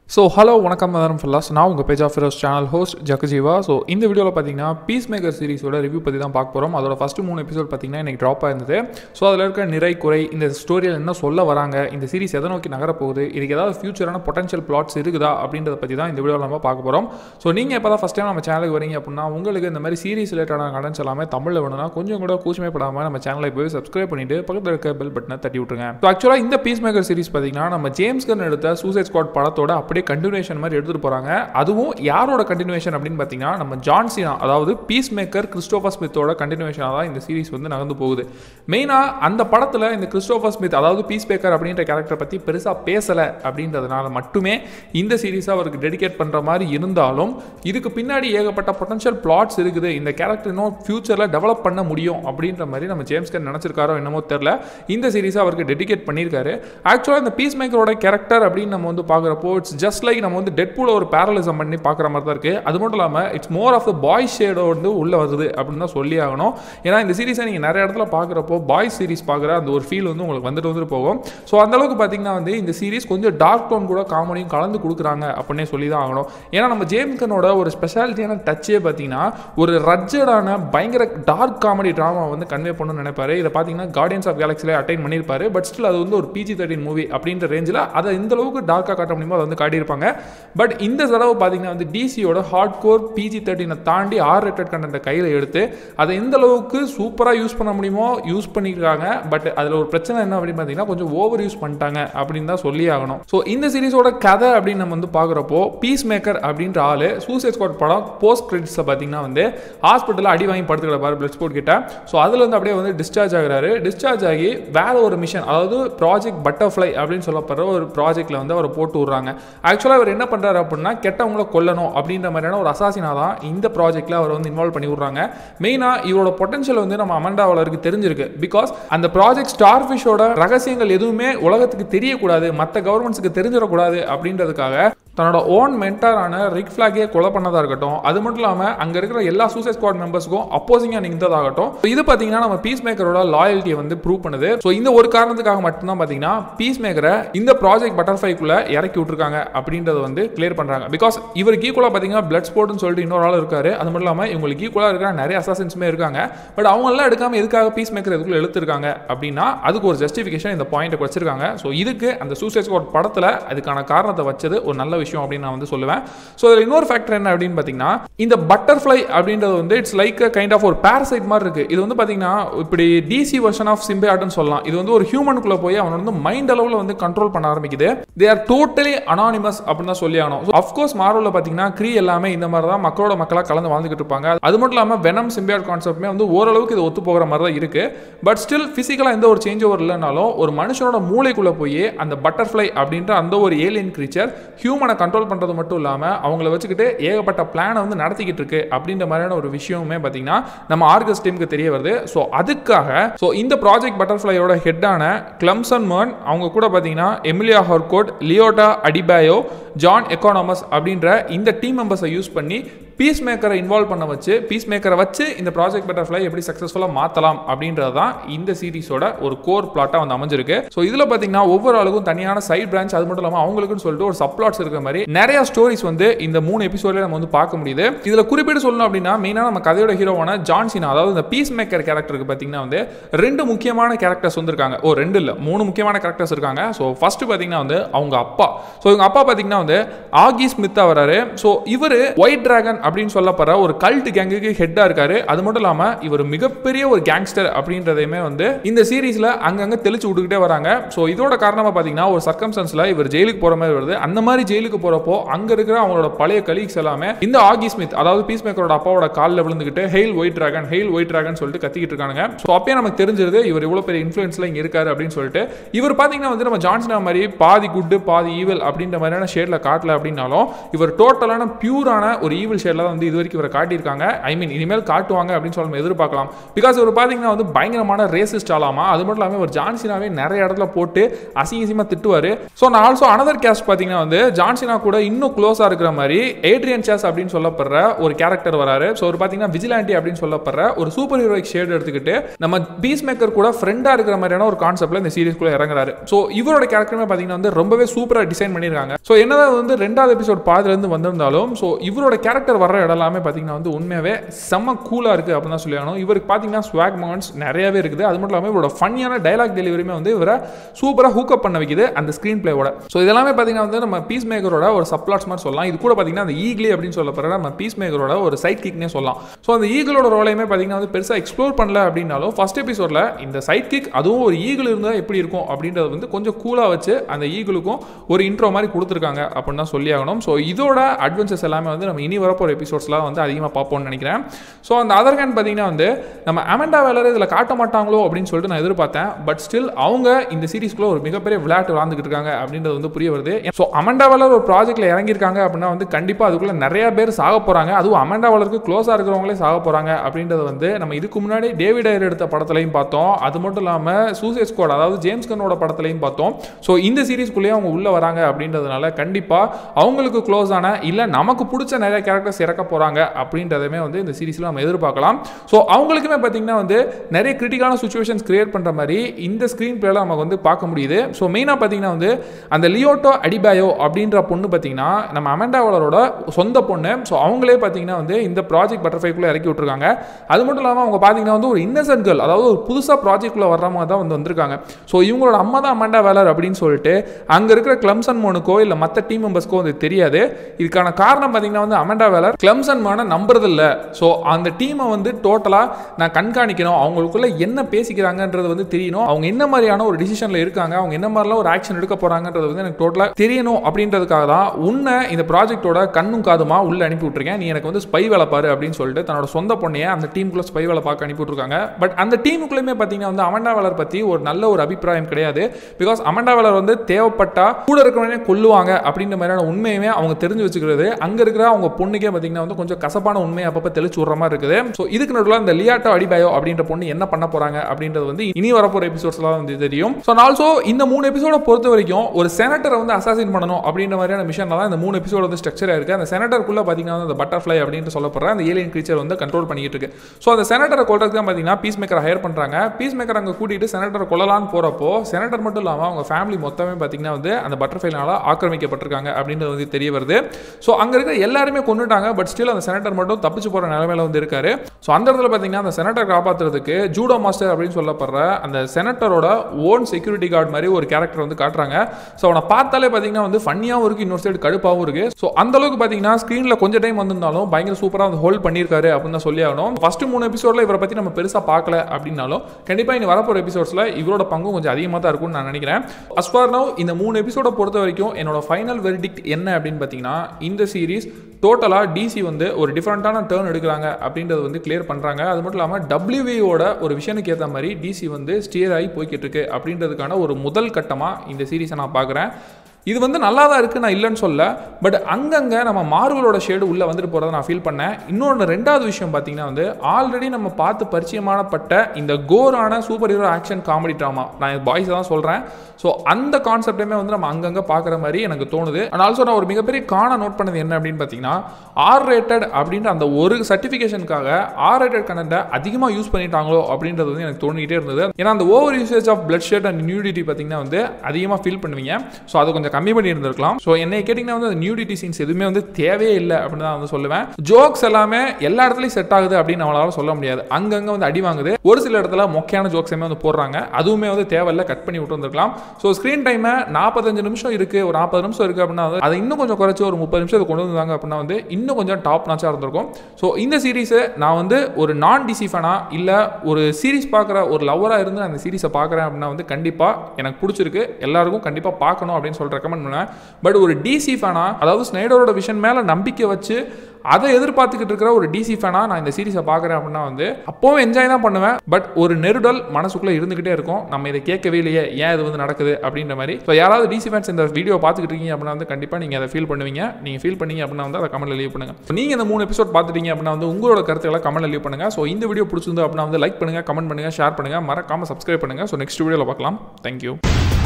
so hello வணக்கம் மதரம் ஃபல்லாஸ் நான் உங்கள் page of Firoz channel host Jakkajeeva so இந்த வீடியோவில் பார்த்தீங்கன்னா பீஸ் மேக்கர் சீரிஸோட ரிவ்யூ பற்றி தான் பார்க்க போகிறோம் அதோட ஃபஸ்ட்டு மூணு எபிசோட் பார்த்தீங்கன்னா எனக்கு ட்ராப் ஆயிருந்தது ஸோ அதில் இருக்க நிறை குறை இந்த ஸ்டோரியில் என்ன சொல்ல வராங்க இந்த சீரிஸ் எதை நோக்கி நகரப்போகுது இதுக்கு ஏதாவது ஃபியூச்சரான பொட்டன்ஷியல் பிளாட்ஸ் இருக்குதா அப்படின்றத பற்றி தான் இந்த வீடியோவில் நம்ம பார்க்க போகிறோம் ஸோ நீங்கள் எப்போ தான் ஃபஸ்ட் டைம் நம்ம சேனலுக்கு வரீங்க அப்படின்னா உங்களுக்கு இந்த மாதிரி சீரிஸ் ரிலேட்டடான கண்டென்ட்ஸ் எல்லாமே தமிழில் வேணும்னா கொஞ்சம் கூட கூச்சமே படாமல் நம்ம சேனலை போய் சப்ஸ்கிரைப் பண்ணிட்டு பக்கத்தில் இருக்க பெல் பட்டனை தட்டி விட்டுருங்க ஸோ ஆக்சுவலாக இந்த பீஸ் மேக்கர் சீரிஸ் பார்த்தீங்கன்னா நம்ம ஜேம்ஸ் கன் எடுத்த சூசைட் ஸ்குவாட் படத்தோட அப்படியே கண்டினியூஷன் மாதிரி எடுத்துகிட்டு போகிறாங்க அதுவும் யாரோட கண்டினியூஷன் அப்படின்னு பார்த்தீங்கன்னா நம்ம ஜான்சினா அதாவது பீஸ் மேக்கர் கிறிஸ்டோபர் ஸ்மித்தோட கண்டினியூஷனாக தான் இந்த சீரிஸ் வந்து நகர்ந்து போகுது மெயினாக அந்த படத்தில் இந்த கிறிஸ்டோபர் ஸ்மித் அதாவது பீஸ் மேக்கர் அப்படின்ற கேரக்டர் பற்றி பெருசாக பேசலை அப்படின்றதுனால மட்டுமே இந்த சீரிஸை அவருக்கு டெடிகேட் பண்ணுற மாதிரி இருந்தாலும் இதுக்கு பின்னாடி ஏகப்பட்ட பொட்டன்ஷியல் பிளாட்ஸ் இருக்குது இந்த கேரக்டர் இன்னும் ஃபியூச்சரில் டெவலப் பண்ண முடியும் அப்படின்ற மாதிரி நம்ம ஜேம்ஸ் கன் நினச்சிருக்காரோ என்னமோ தெரில இந்த சீரிஸை அவருக்கு டெடிகேட் பண்ணியிருக்காரு ஆக்சுவலாக இந்த பீஸ் மேக்கரோட கேரக்டர் அப்படின்னு நம்ம வந்து பார்க்குறப்போ இட்ஸ் ஜஸ்ட் லைக் நம்ம வந்து டெட்பூல ஒரு பேரலிசம் பண்ணி பார்க்குற மாதிரி தான் இருக்குது அது மட்டும் இல்லாமல் it's more of the boy shadow வந்து உள்ளே வருது அப்படின்னு தான் சொல்லி ஆகணும் ஏன்னா இந்த சீரிஸை நீங்கள் நிறைய இடத்துல பார்க்குறப்போ பாய் சீரிஸ் பார்க்குற அந்த ஒரு ஃபீல் வந்து உங்களுக்கு வந்துட்டு வந்துட்டு போகும் ஸோ அந்த அளவுக்கு பார்த்தீங்கன்னா வந்து இந்த சீரிஸ் கொஞ்சம் டார்க் டோன் கூட காமெடியும் கலந்து கொடுக்குறாங்க அப்படின்னே சொல்லி தான் ஆகணும் ஏன்னா நம்ம ஜேம்கனோட ஒரு ஸ்பெஷாலிட்டியான டச்சே பார்த்தீங்கன்னா ஒரு ரஜ்ஜடான பயங்கர டார்க் காமெடி ட்ராமா வந்து கன்வே பண்ணணும்னு நினைப்பாரு இதை பார்த்தீங்கன்னா கார்டியன்ஸ் ஆஃப் கேலக்ஸில் அட்டைன் பண்ணியிருப்பாரு பட் ஸ்டில் அது வந்து ஒரு பிஜி தேர்ட்டின் மூவி அப்படின்ற ரேஞ்சில் அதை இந்த அளவுக்கு டார்க்காக காட்ட முடியுமோ அதை வந்து காட்டியிருப்பாங்க பட் இந்த தடவை பார்த்தீங்கன்னா வந்து டிசியோட ஹார்ட் கோர் பிஜி தேர்ட்டினை தாண்டி ஆர் ரேட்டட் கண்டென்ட்டை கையில் எடுத்து அதை எந்த அளவுக்கு சூப்பராக யூஸ் பண்ண முடியுமோ யூஸ் பண்ணியிருக்காங்க பட் அதில் ஒரு பிரச்சனை என்ன அப்படின்னு பார்த்தீங்கன்னா கொஞ்சம் ஓவர் யூஸ் பண்ணிட்டாங்க அப்படின்னு தான் சொல்லி ஆகணும் ஸோ இந்த சீரிஸோட கதை அப்படின்னு நம்ம வந்து பார்க்குறப்போ பீஸ் மேக்கர் அப்படின்ற ஆள் சூசைட் ஸ்குவாட் படம் போஸ்ட் கிரெடிட்ஸை பார்த்தீங்கன்னா வந்து ஹாஸ்பிட்டலில் அடி வாங்கி படுத்து கிடப்பாரு பிளட் ஸ்போர்ட் கிட்ட ஸோ அதில் வந்து அப்படியே வந்து டிஸ்சார்ஜ் ஆகுறாரு டிஸ்சார்ஜ் ஆகி வேற ஒரு மிஷன் அதாவது ப்ராஜெக்ட் பட்டர்ஃப்ளை அப்படின்னு சொல்லப்படுற ஒரு ப்ராஜெக்ட்டில் வந்து அவரை போட்டு விட்றாங்க ஆக்சுவலாக அவர் என்ன பண்ணுறாரு அப்படின்னா கெட்டவங்கள கொல்லணும் அப்படின்ற மாதிரியான ஒரு அசாசினா தான் இந்த ப்ராஜெக்ட்டில் அவர் வந்து இன்வால்வ் பண்ணி விட்றாங்க மெயினாக இவரோட பொட்டன்ஷியல் வந்து நம்ம அமண்டாவலருக்கு தெரிஞ்சிருக்கு பிகாஸ் அந்த ப்ராஜெக்ட் ஸ்டார் ஃபிஷோட ரகசியங்கள் எதுவுமே உலகத்துக்கு தெரியக்கூடாது மற்ற கவர்மெண்ட்ஸுக்கு தெரிஞ்சிடக்கூடாது அப்படின்றதுக்காக தன்னோட ஓன் மென்டாரான ரிக் ஃபிளாகே கொலை பண்ணதாக இருக்கட்டும் அது மட்டும் இல்லாமல் அங்கே இருக்கிற எல்லா சூசைட் ஸ்குவாட் மெம்பர்ஸ்க்கும் அப்போசிங்காக நின்றதாகட்டும் இது பார்த்தீங்கன்னா நம்ம பீஸ் மேக்கரோட லாயல்ட்டியை வந்து ப்ரூவ் பண்ணுது ஸோ இந்த ஒரு காரணத்துக்காக மட்டும்தான் பார்த்தீங்கன்னா பீஸ் மேக்கரை இந்த ப்ராஜெக்ட் பட்டர்ஃப்ளைக்குள்ளே இறக்கி விட்டுருக்காங்க அப்படின்றத வந்து கிளியர் பண்ணுறாங்க பிகாஸ் இவருக்கு ஈக்குவலாக பார்த்தீங்கன்னா பிளட் ஸ்போர்ட்னு சொல்லிட்டு இன்னொரு ஆள் இருக்காரு அது மட்டும் இல்லாமல் இவங்களுக்கு ஈக்குவலாக இருக்கிற நிறைய அசாசன்ஸுமே இருக்காங்க பட் அவங்களாம் எடுக்காமல் எதுக்காக பீஸ் மேக்கர் இதுக்குள்ள எழுத்துருக்காங்க அப்படின்னா அதுக்கு ஒரு ஜஸ்டிஃபிகேஷன் இந்த பாயிண்ட்டை வச்சிருக்காங்க ஸோ இதுக்கு அந்த சூசைட் ஸ்குவாட் படத்தில் அதுக்கான காரணத்தை வச்சது ஒரு நல்ல விஷயம் அப்படின்னு நான் வந்து சொல்லுவேன் ஸோ இதில் இன்னொரு ஃபேக்டர் என்ன அப்படின்னு பார்த்தீங்கன்னா இந்த பட்டர்ஃப்ளை அப்படின்றது வந்து இட்ஸ் லைக் கைண்ட் ஆஃப் ஒரு பேரசைட் மாதிரி இருக்கு இது வந்து பார்த்தீங்கன்னா இப்படி டிசி வெர்ஷன் ஆஃப் சிம்பியாட்னு சொல்லலாம் இது வந்து ஒரு ஹியூமனுக்குள்ள போய் அவனை வந்து மைண்ட் அளவில் வந்து கண்ட்ரோல் பண்ண ஆரம்பிக்குது தே ஆர் டோட்டலி அனானிமஸ் அப்படின்னு தான் சொல்லி ஆகணும் அஃப்கோர்ஸ் மார்வலில் பார்த்தீங்கன்னா க்ரீ எல்லாமே இந்த மாதிரி தான் மக்களோட மக்களாக கலந்து வாழ்ந்துகிட்டு இருப்பாங்க அது மட்டும் இல்லாமல் வெனம் சிம்பியாட் கான்செப்ட்மே வந்து ஓரளவுக்கு இது ஒத்து போகிற மாதிரி தான் இருக்கு பட் ஸ்டில் ஃபிசிக்கலாக எந்த ஒரு சேஞ்ச் ஓவர் இல்லைனாலும் ஒரு மனுஷனோட மூளைக்குள்ளே போய் அந்த பட்டர்ஃப்ளை அப்படின்ற அந்த ஒரு ஏலியன் கிரீச்சர் ஹியூமனை கண்ட்ரோல் பண்ணுறது மட்டும் இல்லாமல் அவங்கள வச்சுக்கிட்டு ஏகப்பட்ட பிளானை வந்து நடத்திக்கிட்டு இருக்கு அப்படின்ற மாதிரியான ஒரு விஷயமுமே பார்த்தீங்கன்னா நம்ம ஆர்கஸ் டீமுக்கு தெரிய வருது ஸோ அதுக்காக ஸோ இந்த ப்ராஜெக்ட் பட்டர்ஃப்ளையோட ஹெட்டான கிளம்சன் மர்ன் அவங்க கூட பார்த்தீங்கன்னா எமிலியா ஹார்கோட் லியோட்டா அடிபாயோ ஜான் எக்கானமஸ் அப்படின்ற இந்த டீம் மெம்பர்ஸை யூஸ் பண்ணி பீஸ் மேக்கரை இன்வால்வ் பண்ண வச்சு பீஸ் மேக்கரை வச்சு இந்த ப்ராஜெக்ட் பட்டர்ஃப்ளை எப்படி சக்ஸஸ்ஃபுல்லாக மாற்றலாம் அப்படின்றது தான் இந்த சீரிஸோட ஒரு கோர் பிளாட்டாக வந்து அமைஞ்சிருக்கு ஸோ இதில் பார்த்தீங்கன்னா ஒவ்வொரு ஆளுக்கும் தனியான சைட் பிரான்ச் அது மட்டும் இல்லாமல் அவங்களுக்குன்னு சொல்லிட்டு ஒரு சப்ளாட்ஸ் இருக்கிற மாதிரி நிறைய ஸ்டோரிஸ் வந்து இந்த மூணு எபிசோட்ல நம்ம வந்து பார்க்க முடியுது இதில் குறிப்பிட்டு சொல்லணும் அப்படின்னா மெயினாக நம்ம கதையோட ஹீரோவான ஜான்சினா அதாவது இந்த பீஸ் மேக்கர் கேரக்டருக்கு பார்த்தீங்கன்னா வந்து ரெண்டு முக்கியமான கேரக்டர்ஸ் வந்திருக்காங்க ஓ ரெண்டு இல்லை மூணு முக்கியமான கேரக்டர்ஸ் இருக்காங்க ஸோ ஃபர்ஸ்ட் பார்த்தீங்கன்னா வந்து அவங்க அப்பா ஸோ இவங்க அப்பா பார்த்தீங்கன்னா வந்து ஆகி ஸ்மித்தா வராரு ஸோ இவர் ஒயிட் டிராகன் அப்படின்னு சொல்லப்படுற ஒரு கல்ட் கேங்குக்கு ஹெட்டாக இருக்காரு அது மட்டும் இல்லாமல் இவர் மிகப்பெரிய ஒரு கேங்ஸ்டர் அப்படின்றதையுமே வந்து இந்த சீரீஸில் அங்கங்கே தெளிச்சு விட்டுக்கிட்டே வராங்க ஸோ இதோட காரணமாக பார்த்தீங்கன்னா ஒரு சர்க்கம்ஸ்டன்ஸில் இவர் ஜெயிலுக்கு போகிற மாதிரி வருது அந்த மாதிரி ஜெயிலுக்கு போகிறப்போ அங்கே இருக்கிற அவங்களோட பழைய கலீக்ஸ் எல்லாமே இந்த ஆகி ஸ்மித் அதாவது பீஸ் மேக்கரோட அப்பாவோட காலில் விழுந்துக்கிட்டு hail White Dragon hail White Dragon சொல்லிட்டு கத்திக்கிட்டு இருக்காங்க ஸோ அப்பயே நமக்கு தெரிஞ்சிருது இவர் இவ்வளோ பெரிய இன்ஃப்ளூயன்ஸில் இங்கே இருக்காரு அப்படின்னு சொல்லிட்டு இவர் பார்த்தீங்கன்னா வந்து நம்ம ஜான்சனா மாதிரி பாதி குட்டு பாதி ஈவல் அப்படின்ற மாதிரியான ஷேடில் காட்டல அப்படின்னாலும் இவர் டோட்டலான பியூரான ஒரு ஈவில் ஷேடில் ஷேடில் தான் வந்து இது வரைக்கும் இவரை காட்டியிருக்காங்க ஐ மீன் இனிமேல் காட்டுவாங்க அப்படின்னு சொல்லி நம்ம எதிர்பார்க்கலாம் பிகாஸ் இவர் பார்த்தீங்கன்னா வந்து பயங்கரமான ரேசிஸ்ட் ஆலாமா அது மட்டும் இல்லாமல் ஒரு ஜான்சினாவே நிறைய இடத்துல போட்டு அசிங்க அசிங்கமாக திட்டுவார் ஸோ நான் ஆல்சோ அனதர் கேஸ்ட் பார்த்தீங்கன்னா வந்து ஜான்சினா கூட இன்னும் க்ளோஸாக இருக்கிற மாதிரி ஏட்ரியன் சேஸ் அப்படின்னு சொல்லப்படுற ஒரு கேரக்டர் வராரு ஸோ ஒரு பார்த்தீங்கன்னா விஜிலாண்டி அப்படின்னு சொல்லப்படுற ஒரு சூப்பர் ஹீரோயிக் ஷேட் எடுத்துக்கிட்டு நம்ம பீஸ் மேக்கர் கூட ஃப்ரெண்டாக இருக்கிற மாதிரியான ஒரு கான்செப்ட்ல இந்த சீரிஸ்குள்ள இறங்குறாரு ஸோ இவரோட கேரக்டருமே பார்த்தீங்கன்னா வந்து ரொம்பவே சூப்பராக டிசைன் பண்ணியிருக்காங்க ஸோ என்னதான் வந்து ரெண்டாவது எபிசோட் பாதிலேருந்து வந்திருந்தாலும் ஸோ இவரோட கேரக்டர் வர்ற இடம் எல்லாமே பார்த்தீங்கன்னா வந்து உண்மையாவே செம்ம கூலாக இருக்குது அப்படின்னு தான் சொல்லணும் இவருக்கு பார்த்தீங்கன்னா ஸ்வாக் மொமெண்ட்ஸ் நிறையவே இருக்குது அது மட்டும் இல்லாமல் இவரோட ஃபன்னியான டைலாக் டெலிவரியுமே வந்து இவரை சூப்பராக ஹூக்கப் பண்ண வைக்குது அந்த ஸ்க்ரீன் பிளேவோட ஸோ இதெல்லாமே பார்த்தீங்கன்னா வந்து நம்ம பீஸ் மேக்கரோட ஒரு சப்ளாட்ஸ் மாதிரி சொல்லலாம் இது கூட பார்த்தீங்கன்னா அந்த ஈகிளி அப்படின்னு சொல்லப்படுற நம்ம பீஸ் மேக்கரோட ஒரு சைட் கிக்னே சொல்லலாம் ஸோ அந்த ஈகிளோட ரோலையுமே பார்த்தீங்கன்னா வந்து பெருசாக எக்ஸ்ப்ளோர் பண்ணல அப்படின்னாலும் ஃபர்ஸ்ட் எபிசோடில் இந்த சைட் கிக் அதுவும் ஒரு ஈகிள் இருந்தால் எப்படி இருக்கும் அப்படின்றது வந்து கொஞ்சம் கூலாக வச்சு அந்த ஈகிளுக்கும் ஒரு இன்ட்ரோ மாதிரி கொடுத்துருக்காங்க அப்படின்னு தான் சொல்லி ஆகணும் ஸோ இதோட அட்வென்ச்சர்ஸ் எல்லாமே வந்து நம்ம இனி வரப்போகிற எபிசோட்ஸ்லாம் வந்து அதிகமாக பார்ப்போம்னு நினைக்கிறேன் ஸோ அந்த அதர் ஹேண்ட் பார்த்தீங்கன்னா வந்து நம்ம அமெண்டா வேலர் இதில் காட்ட மாட்டாங்களோ அப்படின்னு சொல்லிட்டு நான் எதிர்பார்த்தேன் பட் ஸ்டில் அவங்க இந்த சீரிஸ்க்குள்ள ஒரு மிகப்பெரிய விளையாட்டு விளாண்டுக்கிட்டு இருக்காங்க அப்படின்றது வந்து புரிய வருது ஸோ அமெண்டா வேலர் ஒரு ப்ராஜெக்ட்டில் இறங்கியிருக்காங்க அப்படின்னா வந்து கண்டிப்பாக அதுக்குள்ளே நிறைய பேர் சாக போகிறாங்க அதுவும் அமெண்டா வேலருக்கு க்ளோஸாக இருக்கிறவங்களே சாக போகிறாங்க அப்படின்றது வந்து நம்ம இதுக்கு முன்னாடி டேவிட் ஐயர் எடுத்த படத்துலையும் பார்த்தோம் அது மட்டும் இல்லாமல் சூசைட் ஸ்குவாட் அதாவது ஜேம்ஸ் கன்னோட படத்துலையும் பார்த்தோம் ஸோ இந்த சீரிஸ்குள்ளேயே அவங்க உள்ளே வராங்க அப்படின்றதுனால கண்டிப்பாக அவங்களுக்கு க்ளோஸ் ஆன இல்லை நமக்கு பிடிச்ச நிறைய கேரக்டர்ஸ் இறக்க போகிறாங்க அப்படின்றதுமே வந்து இந்த சீரிஸில் நம்ம எதிர்பார்க்கலாம் ஸோ அவங்களுக்குமே பார்த்தீங்கன்னா வந்து நிறைய கிரிட்டிக்கான சுச்சுவேஷன்ஸ் கிரியேட் பண்ணுற மாதிரி இந்த ஸ்க்ரீன் பிளேல நமக்கு வந்து பார்க்க முடியுது ஸோ மெயினாக பார்த்தீங்கன்னா வந்து அந்த லியோட்டோ அடிபாயோ அப்படின்ற பொண்ணு பார்த்தீங்கன்னா நம்ம அமெண்டாவலரோட சொந்த பொண்ணு ஸோ அவங்களே பார்த்தீங்கன்னா வந்து இந்த ப்ராஜெக்ட் பட்டர்ஃப்ளைக்குள்ளே இறக்கி விட்டுருக்காங்க அது மட்டும் இல்லாமல் அவங்க பார்த்தீங்கன்னா வந்து ஒரு இன்னசென்ட் கேர்ள் அதாவது ஒரு புதுசாக ப்ராஜெக்ட்குள்ளே வர்ற மாதிரி தான் வந்து வந்திருக்காங்க ஸோ இவங்களோட அம்மா தான் அமெண்டா வேலர் அப்படின்னு சொல்லிட்டு அங்கே இருக்கிற கிளம்சன் மோனுக்கோ இல்லை மற்ற டீம் மெம்பர்ஸ்க்கோ வந்து தெரியாது இதுக்கான காரணம் பார்த்தீங்கன்னா வந்து அமெண்டா வேலர் கிளம்சன் மோனை நம்புறதில்ல ஸோ அந்த டீமை வந்து டோட்டலாக நான் கண்காணிக்கணும் அவங்களுக்குள்ள என்ன பேசிக்கிறாங்கன்றது வந்து தெரியணும் அவங்க என்ன மாதிரியான ஒரு டிசிஷனில் இருக்காங்க அவங்க என்ன மாதிரிலாம் ஒரு ஆக்ஷன் எடுக்க போகிறாங்கன்றது வந்து எனக்கு டோட்டலாக தெரியணும் அப்படின்றதுக்காக தான் உன்னை இந்த ப்ராஜெக்டோட கண்ணும் காதுமா உள்ள அனுப்பி விட்டுருக்கேன் நீ எனக்கு வந்து ஸ்பை வேலை பாரு அப்படின்னு சொல்லிட்டு தன்னோட சொந்த பொண்ணையை அந்த டீமுக்குள்ள ஸ்பை வேலை பார்க்க அனுப்பி விட்டுருக்காங்க பட் அந்த டீமுக்குள்ளேயுமே பார்த்தீங்கன்னா வந்து அமண்டா வேலர் பற்றி ஒரு நல்ல ஒரு அபிப்பிராயம் கிடையாது பிகாஸ் அமண்டா வேலர் வந்து தேவைப்பட்டா கூட இருக்கிறவனே கொல்லுவாங்க அப்படின்ற மாதிரியான உண்மையுமே அவங்க தெரிஞ்சு வச்சுக்கிறது அங்கே இருக்கிற அவங்க பொண்ணுக்கே பார்த்தீங்கன்னா வந்து கொஞ்சம் கசப்பான உண்மையை அப்பப்போ தெளிச்சு விடுற மாதிரி இருக்குது ஸோ இதுக்கு நடுவில் இந்த லியாட்டோ அடிபாயோ அப்படின்ற பொண்ணு என்ன பண்ண போறாங்க அப்படின்றது வந்து இனி வரப்போற எபிசோட்ஸ்லாம் வந்து தெரியும் ஸோ ஆல்சோ இந்த மூணு எபிசோட பொறுத்த வரைக்கும் ஒரு செனட்டரை வந்து அசாசின் பண்ணணும் அப்படின்ற மாதிரியான மிஷன் தான் இந்த மூணு எபிசோட வந்து ஸ்ட்ரக்சர் இருக்கு அந்த செனட்டருக்குள்ள பார்த்தீங்கன்னா அந்த பட்டர்ஃப்ளை அப்படின்னு சொல்லப்படுற அந்த ஏலியன் கிரீச்சர் வந்து கண்ட்ரோல் பண்ணிட்டு இருக்கு ஸோ அந்த செனட்டரை கொள்றதுக்கு தான் பார்த்தீங்கன்னா பீஸ் மேக்கர் ஹையர் பண்றாங்க பீஸ் மேக்கர் அங்கே கூட்டிட்டு செனட்டரை கொள்ளலான்னு போறப்போ செனட்டர் மட்டும் இல்லாமல் அவங்க ஃபேமிலி மொத்தமே பார்த்தீங்கன்னா வந்து அந்த பட்டர்ஃப்ளைனால ஆக்கிரமிக்கப்பட்டிருக்காங்க அப்படின்றது வந்து தெரிய வருது ஸோ அங்கே இருக்கிற எல்லாருமே கொண்டுட்டாங்க பட் ஸ்டில் அந்த செனட்டர் மட்டும் தப்பிச்சு போகிற நிலைமையில வந்து இருக்காரு ஸோ அந்த இடத்துல பார்த்தீங்கன்னா அந்த செனட்டர் காப்பாற்றுறதுக்கு ஜூடோ மாஸ்டர் அப்படின்னு சொல்லப்படுற அந்த செனட்டரோட ஓன் செக்யூரிட்டி கார்டு மாதிரி ஒரு கேரக்டர் வந்து காட்டுறாங்க ஸோ அவனை பார்த்தாலே பார்த்தீங்கன்னா வந்து ஃபன்னியாகவும் இருக்கு இன்னொரு சைடு கடுப்பாகவும் இருக்கு ஸோ அந்த அளவுக்கு பார்த்தீங்கன்னா ஸ்க்ரீனில் கொஞ்சம் டைம் வந்திருந்தாலும் பயங்கர சூப்பராக வந்து ஹோல்ட் பண்ணியிருக்காரு அப்படின்னு தான் சொல்லி ஆகணும் ஃபர்ஸ்ட் மூணு எபிசோடில் இவரை பற்றி நம்ம பெருசாக பார்க்கல அப்படின்னாலும் கண்டிப்பாக இனி வரப்போகிற எபிசோட்ஸில் இவரோட பங்கும் கொஞ்சம் அதிகமாக தான் இருக்கும்னு நான் நினைக்கிறேன் அஸ் ஃபார் நவ் இந்த மூணு எபிசோட பொறுத்த வரைக்கும் என்னோட ஃபைனல் வெர்டிக்ட் என்ன அப்படின்னு பார்த்தீங்கன்னா இந்த சீரிஸ் டோட்டலாக டிசி வந்து ஒரு டிஃப்ரெண்ட்டான டேர்ன் எடுக்கிறாங்க அப்படின்றது வந்து கிளியர் பண்ணுறாங்க அது மட்டும் இல்லாமல் டபிள்யூவியோட ஒரு விஷயனுக்கு ஏற்ற மாதிரி டிசி வந்து ஸ்டியர் ஆகி போய்கிட்டு இருக்கு அப்படின்றதுக்கான ஒரு முதல் கட்டமாக இந்த சீரிஸை நான் பார்க்குறேன் இது வந்து நல்லா தான் இருக்குது நான் இல்லைன்னு சொல்ல பட் அங்கங்கே நம்ம மார்வலோட ஷேடு உள்ளே வந்துட்டு போகிறத நான் ஃபீல் பண்ணேன் இன்னொன்று ரெண்டாவது விஷயம் பார்த்தீங்கன்னா வந்து ஆல்ரெடி நம்ம பார்த்து பரிச்சயமானப்பட்ட இந்த கோரான super hero action comedy drama நான் பாய்ஸ் தான் சொல்கிறேன் ஸோ அந்த கான்செப்டையுமே வந்து நம்ம அங்கங்கே பார்க்குற மாதிரி எனக்கு தோணுது அண்ட் ஆல்சோ நான் ஒரு மிகப்பெரிய காண நோட் பண்ணது என்ன அப்படின்னு பார்த்தீங்கன்னா ஆர் ரேட்டட் அப்படின்ற அந்த ஒரு சர்டிஃபிகேஷனுக்காக ஆர் ரேட்டட் கண்டென்ட்டை அதிகமாக யூஸ் பண்ணிட்டாங்களோ அப்படின்றது வந்து எனக்கு தோணிக்கிட்டே இருந்தது ஏன்னா அந்த over usage of bloodshed and nudity பார்த்தீங்கன்னா வந்து அதிகமாக ஃபீல் பண்ணுவீங்க ஸோ அதை கொஞ்சம் கம்மி பண்ணி இருந்திருக்கலாம் ஸோ என்னை கேட்டிங்கன்னா வந்து அந்த நியூடிட்டி சீன்ஸ் எதுவுமே வந்து தேவையே இல்லை அப்படின்னு தான் வந்து சொல்லுவேன் ஜோக்ஸ் எல்லாமே எல்லா இடத்துலையும் செட் ஆகுது அப்படின்னு நம்மளால சொல்ல முடியாது அங்கங்கே வந்து அடி வாங்குது ஒரு சில இடத்துல மொக்கையான ஜோக்ஸுமே வந்து போடுறாங்க அதுவுமே வந்து தேவையில்ல கட் பண்ணி விட்டு வந்திருக்கலாம் ஸோ ஸ்க்ரீன் டைமை நாற்பத்தஞ்சு நிமிஷம் இருக்குது ஒரு நாற்பது நிமிஷம் இருக்குது அப்படின்னா வந்து அதை இன்னும் கொஞ்சம் குறைச்சி ஒரு முப்பது நிமிஷம் கொண்டு வந்தாங்க அப்படின்னா வந்து இன்னும் கொஞ்சம் டாப் நாச்சாக இருந்திருக்கும் ஸோ இந்த சீரிஸை நான் வந்து ஒரு நான் டிசி ஃபேனா இல்லை ஒரு சீரிஸ் பார்க்குற ஒரு லவராக இருந்து அந்த சீரிஸை பார்க்குறேன் அப்படின்னா வந்து கண்டிப்பாக எனக்கு பிடிச்சிருக்கு எல்லாருக்கும் கண்டிப்பாக பார்க்கணும் அப்படின்னு சொல்கிற ரெக்கமெண்ட் பண்ணுவேன் பட் ஒரு டிசி ஃபேனா அதாவது ஸ்னைடரோட விஷன் மேலே நம்பிக்கை வச்சு அதை எதிர்பார்த்துக்கிட்டு இருக்கிற ஒரு டிசி ஃபேனா நான் இந்த சீரிஸை பார்க்குறேன் அப்படின்னா வந்து அப்போவும் என்ஜாய் தான் பண்ணுவேன் பட் ஒரு நெருடல் மனசுக்குள்ளே இருந்துகிட்டே இருக்கும் நம்ம இதை கேட்கவே இல்லையே ஏன் இது வந்து நடக்குது அப்படின்ற மாதிரி ஸோ யாராவது டிசி ஃபேன்ஸ் இந்த வீடியோ பார்த்துக்கிட்டு இருக்கீங்க அப்படின்னா வந்து கண்டிப்பாக நீங்கள் அதை ஃபீல் பண்ணுவீங்க நீங்கள் ஃபீல் பண்ணீங்க அப்படின்னா வந்து அதை கமெண்ட்ல லீவ் பண்ணுங்க ஸோ நீங்கள் இந்த மூணு எபிசோட் பார்த்துட்டீங்க அப்படின்னா வந்து உங்களோட கருத்துக்களை கமெண்ட்ல லீவ் பண்ணுங்க ஸோ இந்த வீடியோ பிடிச்சிருந்து அப்படின்னா வந்து லைக் பண்ணுங்க கமெண்ட் பண்ணுங்க ஷேர் பண்ணுங்க மறக்காம சப்ஸ்கிரைப் பண்ணுங்க ஸோ நெக்ஸ்ட் வீடியோவில் பார்க்கலாம் தேங்க்யூ